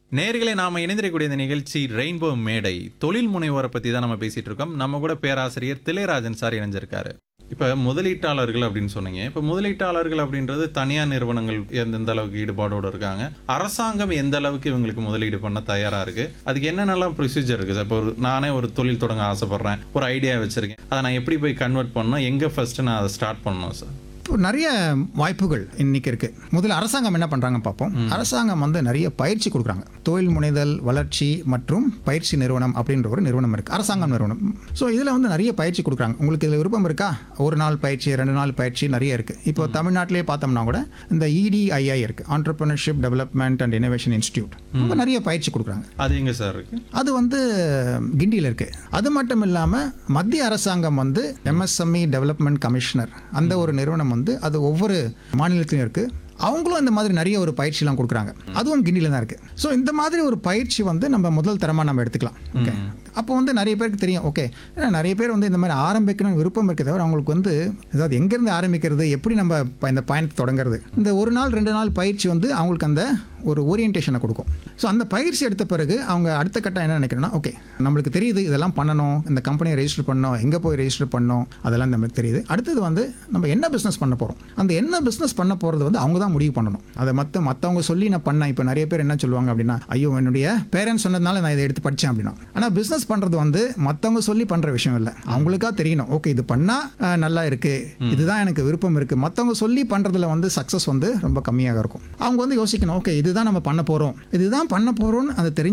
நேர்களே நாம இணைந்திருக்கக்கூடிய இந்த நிகழ்ச்சி ரெயின்போ மேடை தொழில் முனைவோரை பத்தி தான் நம்ம பேசிட்டு இருக்கோம் நம்ம கூட பேராசிரியர் திளையராஜன் சார் இணைஞ்சிருக்காரு இப்ப முதலீட்டாளர்கள் அப்படின்னு சொன்னீங்க இப்ப முதலீட்டாளர்கள் அப்படின்றது தனியார் நிறுவனங்கள் எந்தெந்த அளவுக்கு ஈடுபாடோடு இருக்காங்க அரசாங்கம் எந்த அளவுக்கு இவங்களுக்கு முதலீடு பண்ண தயாரா இருக்கு அதுக்கு என்னென்னலாம் ப்ரொசீஜர் இருக்குது இப்போ ஒரு நானே ஒரு தொழில் தொடங்க ஆசைப்படுறேன் ஒரு ஐடியா வச்சிருக்கேன் அதை நான் எப்படி போய் கன்வெர்ட் பண்ணணும் எங்க ஃபர்ஸ்ட் நான் அதை ஸ்டார்ட் பண்ணணும் சார் இப்போ நிறைய வாய்ப்புகள் இன்னைக்கு இருக்கு முதல்ல அரசாங்கம் என்ன பண்றாங்க பார்ப்போம் அரசாங்கம் வந்து நிறைய பயிற்சி கொடுக்குறாங்க தொழில் முனைதல் வளர்ச்சி மற்றும் பயிற்சி நிறுவனம் அப்படின்ற ஒரு நிறுவனம் இருக்கு அரசாங்கம் நிறுவனம் ஸோ இதில் வந்து நிறைய பயிற்சி கொடுக்குறாங்க உங்களுக்கு இதில் விருப்பம் இருக்கா ஒரு நாள் பயிற்சி ரெண்டு நாள் பயிற்சி நிறைய இருக்கு இப்போ தமிழ்நாட்டிலே பார்த்தோம்னா கூட இந்த இடிஐஐ இருக்கு entrepreneurship development and innovation institute அவங்க நிறைய பயிற்சி கொடுக்குறாங்க அது எங்க சார் இருக்கு அது வந்து கிண்டியில் இருக்கு அது மட்டும் இல்லாமல் மத்திய அரசாங்கம் வந்து எம்எஸ்எம்இ டெவலப்மெண்ட் கமிஷனர் அந்த ஒரு நிறுவனம் வந்து அது ஒவ்வொரு மாநிலத்திலும் இருக்கு அவங்களும் இந்த மாதிரி நிறைய ஒரு பயிற்சிலாம் கொடுக்குறாங்க அதுவும் கிண்டியில் தான் இருக்கு ஸோ இந்த மாதிரி ஒரு பயிற்சி வந்து நம்ம முதல் தரமாக நம்ம எடுத்துக்கலாம் ஓகே அப்போ வந்து நிறைய பேருக்கு தெரியும் ஓகே ஏன்னா நிறைய பேர் வந்து இந்த மாதிரி ஆரம்பிக்கணும்னு விருப்பம் இருக்கே தவிர அவங்களுக்கு வந்து அதாவது எங்கேருந்து ஆரம்பிக்கிறது எப்படி நம்ம ப- இந்த பயணத்தை தொடங்குறது இந்த ஒரு நாள் ரெண்டு நாள் பயிற்சி வந்து அவங்களுக்கு அந்த ஒரு ஓரியன்டேஷனை கொடுக்கும் ஸோ அந்த பயிற்சி எடுத்த பிறகு அவங்க அடுத்த கட்டம் என்ன நினைக்கிறேன்னா ஓகே நம்மளுக்கு தெரியுது இதெல்லாம் பண்ணணும் இந்த கம்பெனியை ரெஜிஸ்டர் பண்ணணும் எங்கே போய் ரெஜிஸ்டர் பண்ணணும் அதெல்லாம் நம்மளுக்கு தெரியுது அடுத்தது வந்து நம்ம என்ன பிஸ்னஸ் பண்ண போகிறோம் அந்த என்ன பிஸ்னஸ் பண்ண போகிறது வந்து அவங்க தான் முடிவு பண்ணணும் அதை மற்ற மற்றவங்க சொல்லி நான் பண்ணேன் இப்போ நிறைய பேர் என்ன சொல்லுவாங்க அப்படின்னா ஐயோ என்னுடைய பேரண்ட்ஸ் சொன்னதுனால நான் இதை எடுத்து படித்தேன் அப்படின்னா ஆனால் பிஸ்னஸ் பண்ணுறது வந்து மற்றவங்க சொல்லி பண்ணுற விஷயம் இல்லை அவங்களுக்கா தெரியணும் ஓகே இது பண்ணால் நல்லா இருக்கு இதுதான் எனக்கு விருப்பம் இருக்கு மற்றவங்க சொல்லி பண்ணுறதுல வந்து சக்ஸஸ் வந்து ரொம்ப கம்மியாக இருக்கும் அவங்க வந்து யோசிக்கணும் ஓகே இதுதான் நம்ம பண்ண போகிறோம் இதுதான் பண்ண போகிறோம்னு அதை தெரிஞ்சு